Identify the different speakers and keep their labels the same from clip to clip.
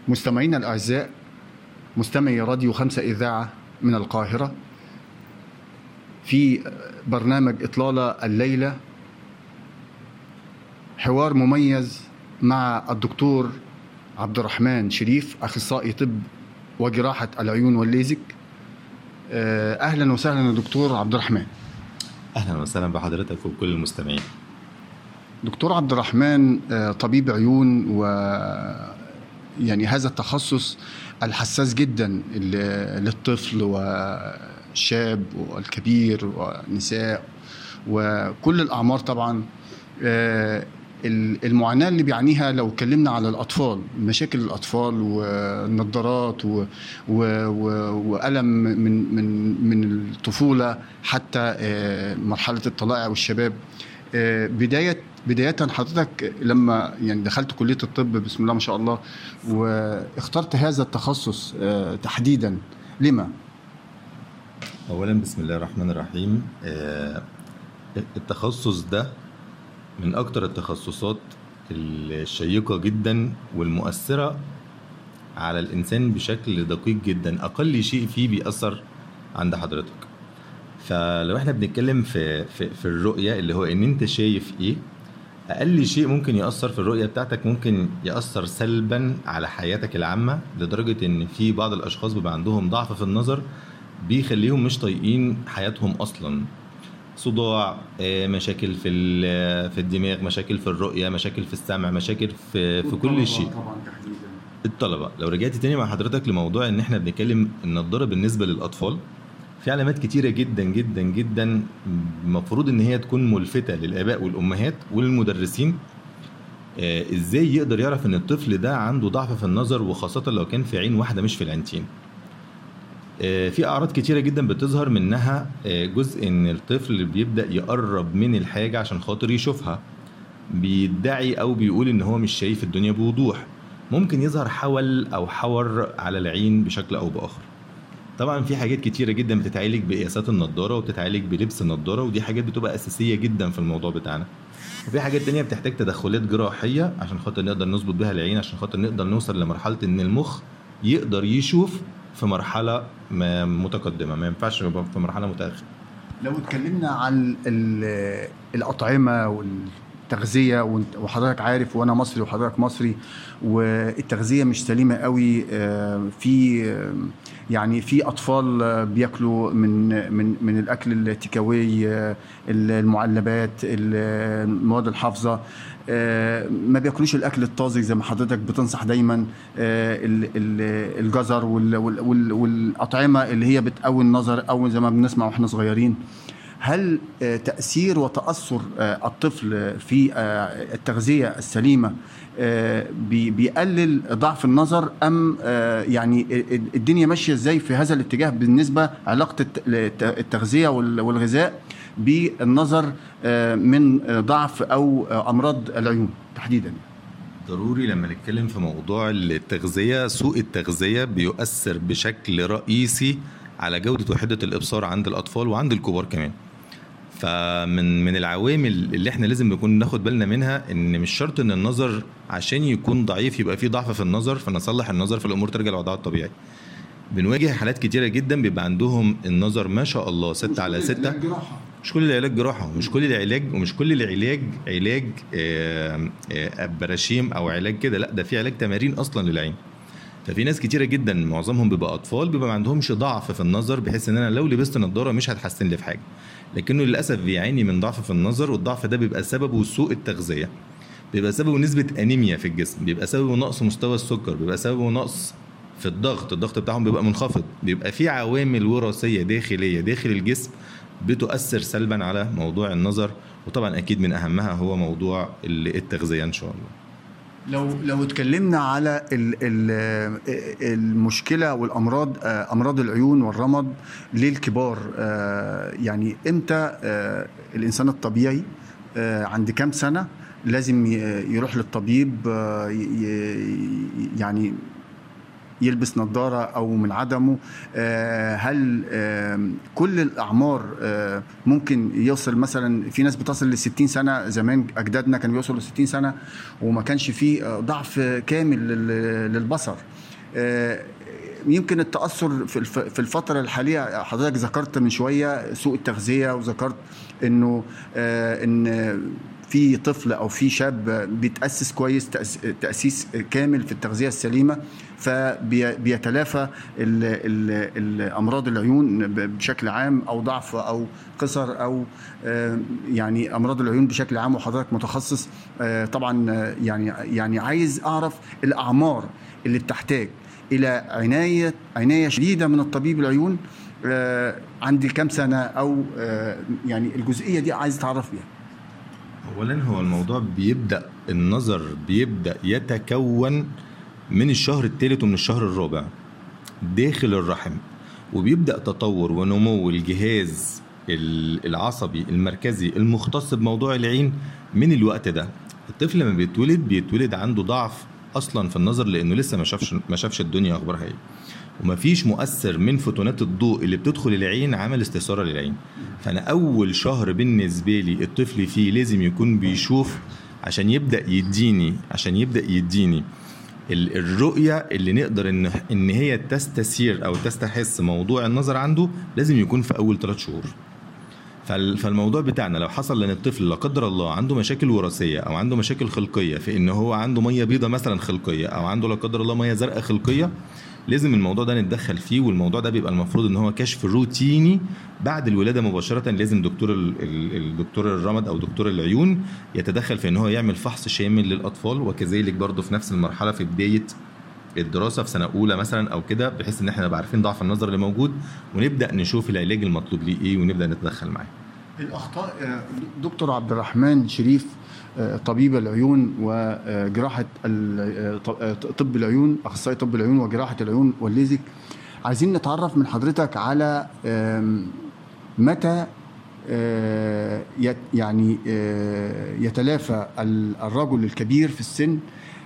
Speaker 1: مستمعينا الأعزاء مستمعي راديو خمسة إذاعة من القاهرة في برنامج إطلالة الليلة حوار مميز مع الدكتور عبد الرحمن شريف أخصائي طب وجراحة العيون والليزك آه، أهلا وسهلا يا دكتور عبد الرحمن
Speaker 2: اهلا وسهلا بحضرتك وبكل المستمعين
Speaker 1: دكتور عبد الرحمن آه، طبيب عيون و يعني هذا التخصص الحساس جدا ل- للطفل والشاب والكبير والنساء وكل الأعمار طبعا آه، ال- المعاناة اللي بيعانيها لو اتكلمنا على الأطفال مشاكل الأطفال والنظارات و- و- و- وألم من من من الطفولة حتى آه، مرحلة الطلائع والشباب آه، بداية بداية حضرتك لما يعني دخلت كلية الطب بسم الله ما شاء الله واخترت هذا التخصص آه، تحديدا لما؟
Speaker 2: اولا بسم الله الرحمن الرحيم آه، التخصص ده من اكتر التخصصات الشيقة جدا والمؤثرة على الانسان بشكل دقيق جدا اقل شيء فيه بيأثر عند حضرتك فلو احنا بنتكلم في في, في الرؤية اللي هو ان انت شايف ايه اقل شيء ممكن ياثر في الرؤيه بتاعتك ممكن ياثر سلبا على حياتك العامه لدرجه ان في بعض الاشخاص بيبقى عندهم ضعف في النظر بيخليهم مش طايقين حياتهم اصلا صداع آه، مشاكل في ال- في الدماغ مشاكل في الرؤيه مشاكل في السمع مشاكل في في كل شيء
Speaker 1: طبعا تحديدا
Speaker 2: الطلبه لو رجعت تاني مع حضرتك لموضوع ان احنا بنتكلم النضاره بالنسبه للاطفال في علامات كتيره جدا جدا جدا المفروض ان هي تكون ملفته للاباء والامهات والمدرسين آه، ازاي يقدر يعرف ان الطفل ده عنده ضعف في النظر وخاصه لو كان في عين واحده مش في العينتين آه، في اعراض كتيره جدا بتظهر منها آه، جزء ان الطفل بيبدا يقرب من الحاجه عشان خاطر يشوفها بيدعي او بيقول ان هو مش شايف الدنيا بوضوح ممكن يظهر حول او حور على العين بشكل او باخر طبعا في حاجات كتيره جدا بتتعالج بقياسات النضاره وبتتعالج بلبس النضاره ودي حاجات بتبقى اساسيه جدا في الموضوع بتاعنا وفي حاجات تانية بتحتاج تدخلات جراحيه عشان خاطر نقدر نظبط بيها العين عشان خاطر نقدر نوصل لمرحله ان المخ يقدر يشوف في مرحله ما متقدمه ما ينفعش يبقى في مرحله متاخره
Speaker 1: لو اتكلمنا عن ال- الأطعمة والتغذية وانت- وحضرتك عارف وأنا مصري وحضرتك مصري والتغذية مش سليمة قوي آه، في آه، يعني في أطفال آه، بياكلوا من من من الأكل التيكاوي آه، المعلبات المواد الحافظة آه، ما بياكلوش الأكل الطازج زي ما حضرتك بتنصح دايما آه، ال- ال- الجزر وال- وال- وال- والأطعمة اللي هي بتقوي النظر أو زي ما بنسمع واحنا صغيرين هل آه، تأثير وتأثر آه، الطفل في آه، التغذية السليمة آه، بي- بيقلل ضعف النظر أم آه، يعني ال- الدنيا ماشية إزاي في هذا الاتجاه بالنسبة علاقة الت- الت- التغذية وال- والغذاء بالنظر آه، من آه، ضعف أو آه، أمراض العيون تحديدا
Speaker 2: ضروري لما نتكلم في موضوع التغذية سوء التغذية بيؤثر بشكل رئيسي على جودة وحدة الإبصار عند الأطفال وعند الكبار كمان فمن من العوامل اللي احنا لازم نكون ناخد بالنا منها ان مش شرط ان النظر عشان يكون ضعيف يبقى فيه ضعف في النظر فنصلح النظر فالامور ترجع لوضعها الطبيعي بنواجه حالات كتيرة جدا بيبقى عندهم النظر ما شاء الله ستة على ستة مش كل العلاج جراحه ومش كل العلاج ومش كل العلاج علاج آه، آه، براشيم او علاج كده لا ده في علاج تمارين اصلا للعين ففي ناس كتيره جدا معظمهم بيبقى اطفال بيبقى ما عندهمش ضعف في النظر بحيث ان انا لو لبست نظاره مش هتحسن لي في حاجه لكنه للاسف بيعاني من ضعف في النظر والضعف ده بيبقى سببه سوء التغذيه بيبقى سببه نسبه انيميا في الجسم بيبقى سببه نقص مستوى السكر بيبقى سببه نقص في الضغط الضغط بتاعهم بيبقى منخفض بيبقى في عوامل وراثيه داخليه داخل الجسم بتؤثر سلبا على موضوع النظر وطبعا اكيد من اهمها هو موضوع ال- التغذيه ان شاء الله
Speaker 1: لو لو اتكلمنا على ال ال المشكله والامراض آه، امراض العيون والرمد للكبار آه، يعني امتى آه، الانسان الطبيعي آه، عند كام سنه لازم ي- يروح للطبيب آه، ي- ي- يعني يلبس نظارة أو من عدمه آه، هل آه، كل الأعمار آه، ممكن يوصل مثلا في ناس بتصل ل 60 سنة زمان أجدادنا كانوا بيوصلوا ل 60 سنة وما كانش فيه آه، ضعف كامل لل- للبصر آه، يمكن التاثر في الف- في الفتره الحاليه حضرتك ذكرت من شويه سوء التغذيه وذكرت انه آه، ان في طفل او في شاب بيتاسس كويس تأس- تاسيس كامل في التغذيه السليمه فبيتلافى ال- ال- الامراض العيون بشكل عام او ضعف او قصر او آه، يعني امراض العيون بشكل عام وحضرتك متخصص آه، طبعا آه، يعني يعني عايز اعرف الاعمار اللي بتحتاج الى عنايه عنايه شديده من الطبيب العيون آه، عند كام سنه او آه، يعني الجزئيه دي عايز تعرف بيها
Speaker 2: اولا هو الموضوع بيبدا النظر بيبدا يتكون من الشهر الثالث ومن الشهر الرابع داخل الرحم وبيبدا تطور ونمو الجهاز ال- العصبي المركزي المختص بموضوع العين من الوقت ده الطفل لما بيتولد بيتولد عنده ضعف اصلا في النظر لانه لسه ما شافش ما شافش الدنيا اخبارها ايه ومفيش مؤثر من فوتونات الضوء اللي بتدخل العين عمل استثاره للعين فانا اول شهر بالنسبه لي الطفل فيه لازم يكون بيشوف عشان يبدا يديني عشان يبدا يديني ال- الرؤيه اللي نقدر ان ان هي تستثير او تستحس موضوع النظر عنده لازم يكون في اول ثلاث شهور فال- فالموضوع بتاعنا لو حصل ان الطفل لا قدر الله عنده مشاكل وراثيه او عنده مشاكل خلقيه في ان هو عنده ميه بيضاء مثلا خلقيه او عنده لا قدر الله ميه زرقاء خلقيه لازم الموضوع ده نتدخل فيه والموضوع ده بيبقى المفروض ان هو كشف روتيني بعد الولاده مباشره لازم دكتور ال- ال- الدكتور الرمد او دكتور العيون يتدخل في ان هو يعمل فحص شامل للاطفال وكذلك برضه في نفس المرحله في بدايه الدراسه في سنه اولى مثلا او كده بحيث ان احنا نبقى عارفين ضعف النظر اللي موجود ونبدا نشوف العلاج المطلوب ليه ايه ونبدا نتدخل معاه
Speaker 1: الاخطاء آه، دكتور عبد الرحمن شريف آه، طبيب العيون وجراحه ال- آه، ط- آه، طب العيون اخصائي طب العيون وجراحه العيون والليزك عايزين نتعرف من حضرتك على آم، متى آه، يت- يعني آه، يتلافى ال- الرجل الكبير في السن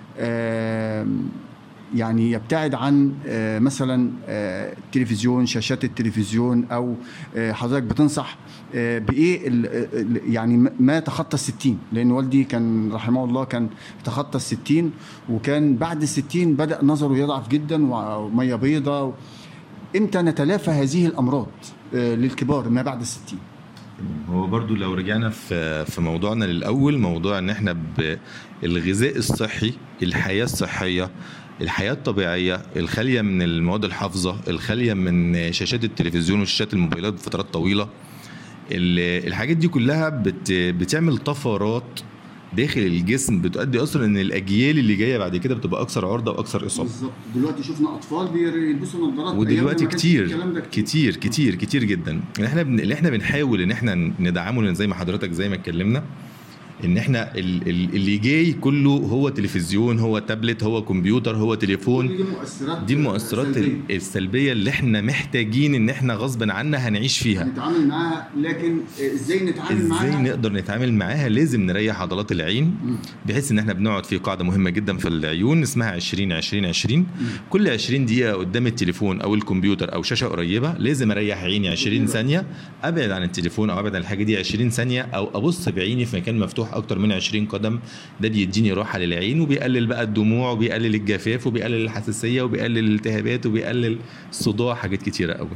Speaker 1: آم، يعني يبتعد عن آه، مثلا آه، التلفزيون شاشات التلفزيون او آه، حضرتك بتنصح آه، بايه ال- ال- يعني ما- ما تخطى الستين لان والدي كان رحمه الله كان تخطى الستين وكان بعد الستين بدا نظره يضعف جدا وميه بيضاء امتى نتلافى هذه الامراض آه، للكبار ما بعد الستين
Speaker 2: هو برضو لو رجعنا في في موضوعنا للاول موضوع ان احنا بالغذاء الصحي الحياه الصحيه الحياه الطبيعيه الخاليه من المواد الحافظه الخاليه من شاشات التلفزيون وشاشات الموبايلات بفترات طويله ال- الحاجات دي كلها بت بتعمل طفرات داخل الجسم بتؤدي اصلا ان الاجيال اللي جايه بعد كده بتبقى اكثر عرضه واكثر اصابه
Speaker 1: بالظبط دلوقتي شفنا اطفال بيلبسوا نظارات
Speaker 2: ودلوقتي كتير كتير كتير كتير جدا اللي احنا بن... اللي احنا بنحاول ان احنا ندعمه لأن زي ما حضرتك زي ما اتكلمنا ان احنا ال... ال- اللي جاي كله هو تلفزيون هو تابلت هو كمبيوتر هو تليفون
Speaker 1: دي مؤثرات
Speaker 2: دي المؤثرات
Speaker 1: سلبية.
Speaker 2: السلبيه اللي احنا محتاجين ان احنا غصبا عنا هنعيش فيها
Speaker 1: نتعامل معاها لكن ازاي نتعامل معاها
Speaker 2: ازاي نقدر نتعامل معاها لازم نريح عضلات العين بحيث ان احنا بنقعد في قاعده مهمه جدا في العيون اسمها 20 20 20 كل 20 دقيقه قدام التليفون او الكمبيوتر او شاشه قريبه لازم اريح عيني 20 ثانيه ابعد عن التليفون او ابعد عن الحاجه دي 20 ثانيه او ابص بعيني في مكان مفتوح اكتر من 20 قدم ده بيديني راحه للعين وبيقلل بقى الدموع وبيقلل الجفاف وبيقلل الحساسيه وبيقلل الالتهابات وبيقلل الصداع حاجات كتيره قوي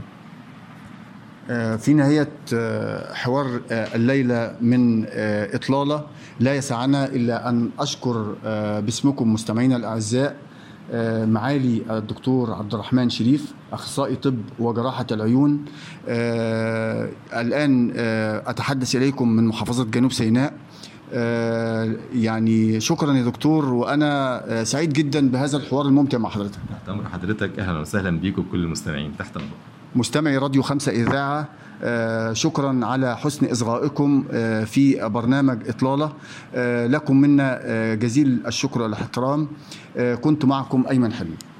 Speaker 1: آه، في نهاية آه، حوار آه، الليلة من آه، إطلالة لا يسعنا إلا أن أشكر آه، باسمكم مستمعينا الأعزاء آه، معالي الدكتور عبد الرحمن شريف أخصائي طب وجراحة العيون آه، الآن آه، أتحدث إليكم من محافظة جنوب سيناء آه، يعني شكرا يا دكتور وأنا آه، سعيد جدا بهذا الحوار الممتع مع حضرتك
Speaker 2: تحت امر حضرتك اهلا وسهلا بيكم كل المستمعين تحت امر
Speaker 1: مستمعي راديو خمسة إذاعة آه، شكرا على حسن إصغائكم آه، في برنامج إطلالة آه، لكم منا آه، جزيل الشكر والاحترام آه، كنت معكم أيمن حلمي